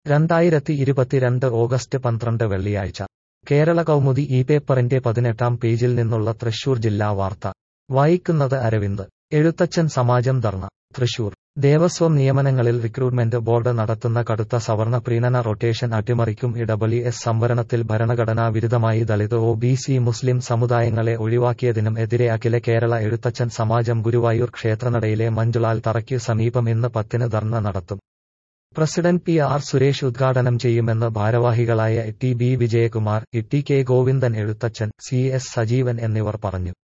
രണ്ടായിരത്തി ഇരുപത്തിരണ്ട് ഓഗസ്റ്റ് പന്ത്രണ്ട് വെള്ളിയാഴ്ച കേരള കൗമുദി ഈ പേപ്പറിന്റെ പതിനെട്ടാം പേജിൽ നിന്നുള്ള തൃശൂർ ജില്ലാ വാർത്ത വായിക്കുന്നത് അരവിന്ദ് എഴുത്തച്ഛൻ സമാജം ധർണ തൃശൂർ ദേവസ്വം നിയമനങ്ങളിൽ റിക്രൂട്ട്മെന്റ് ബോർഡ് നടത്തുന്ന കടുത്ത സവർണ പ്രീണന റൊട്ടേഷൻ അട്ടിമറിക്കും ഇടബലി എസ് സംവരണത്തിൽ ഭരണഘടനാ വിരുദ്ധമായി ദളിത് ഒ ബി സി മുസ്ലിം സമുദായങ്ങളെ ഒഴിവാക്കിയതിനും എതിരെ അഖില കേരള എഴുത്തച്ഛൻ സമാജം ഗുരുവായൂർ ക്ഷേത്രനടയിലെ മഞ്ജുളാൽ തറയ്ക്കു സമീപം ഇന്ന് പത്തിന് ധർണ നടത്തും പ്രസിഡന്റ് പി ആർ സുരേഷ് ഉദ്ഘാടനം ചെയ്യുമെന്ന് ഭാരവാഹികളായ T B Vijayakumar T K Govindan Ezhuthachan C S Sajeevan എന്നിവർ പറഞ്ഞു